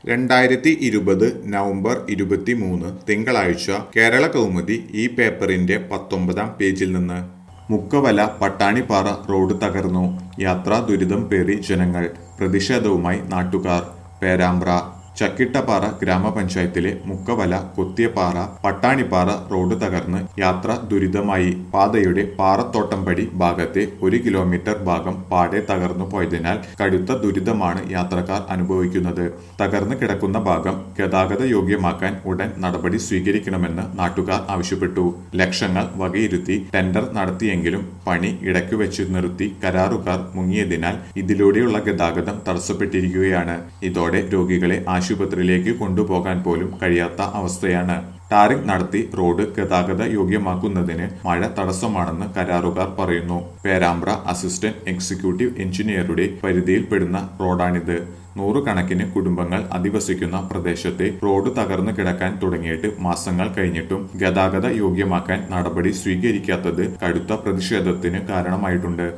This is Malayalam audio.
രണ്ടായിരത്തി ഇരുപത് നവംബർ ഇരുപത്തിമൂന്ന് തിങ്കളാഴ്ച കേരള കൗമുദി ഈ പേപ്പറിന്റെ പത്തൊമ്പതാം പേജിൽ നിന്ന് മുക്കവല പട്ടാണിപ്പാറ റോഡ് തകർന്നു യാത്രാ ദുരിതം പേറി ജനങ്ങൾ പ്രതിഷേധവുമായി നാട്ടുകാർ പേരാമ്പ്ര ചക്കിട്ടപ്പാറ ഗ്രാമപഞ്ചായത്തിലെ മുക്കവല കൊത്തിയപ്പാറ പട്ടാണിപ്പാറ റോഡ് തകർന്ന് യാത്ര ദുരിതമായി പാതയുടെ പാറത്തോട്ടംപടി ഭാഗത്തെ ഒരു കിലോമീറ്റർ ഭാഗം പാടെ തകർന്നു പോയതിനാൽ കടുത്ത ദുരിതമാണ് യാത്രക്കാർ അനുഭവിക്കുന്നത് തകർന്നു കിടക്കുന്ന ഭാഗം ഗതാഗത യോഗ്യമാക്കാൻ ഉടൻ നടപടി സ്വീകരിക്കണമെന്ന് നാട്ടുകാർ ആവശ്യപ്പെട്ടു ലക്ഷങ്ങൾ വകയിരുത്തി ടെൻഡർ നടത്തിയെങ്കിലും പണി ഇടയ്ക്കു വെച്ച് നിർത്തി കരാറുകാർ മുങ്ങിയതിനാൽ ഇതിലൂടെയുള്ള ഗതാഗതം തടസ്സപ്പെട്ടിരിക്കുകയാണ് ഇതോടെ രോഗികളെ ആശുപത്രിയിലേക്ക് കൊണ്ടുപോകാൻ പോലും കഴിയാത്ത അവസ്ഥയാണ് ടാറിംഗ് നടത്തി റോഡ് ഗതാഗത യോഗ്യമാക്കുന്നതിന് മഴ തടസ്സമാണെന്ന് കരാറുകാർ പറയുന്നു പേരാമ്പ്ര അസിസ്റ്റന്റ് എക്സിക്യൂട്ടീവ് എഞ്ചിനീയറുടെ പരിധിയിൽപ്പെടുന്ന റോഡാണിത് നൂറുകണക്കിന് കുടുംബങ്ങൾ അധിവസിക്കുന്ന പ്രദേശത്തെ റോഡ് തകർന്നു കിടക്കാൻ തുടങ്ങിയിട്ട് മാസങ്ങൾ കഴിഞ്ഞിട്ടും ഗതാഗത യോഗ്യമാക്കാൻ നടപടി സ്വീകരിക്കാത്തത് കടുത്ത പ്രതിഷേധത്തിന് കാരണമായിട്ടുണ്ട്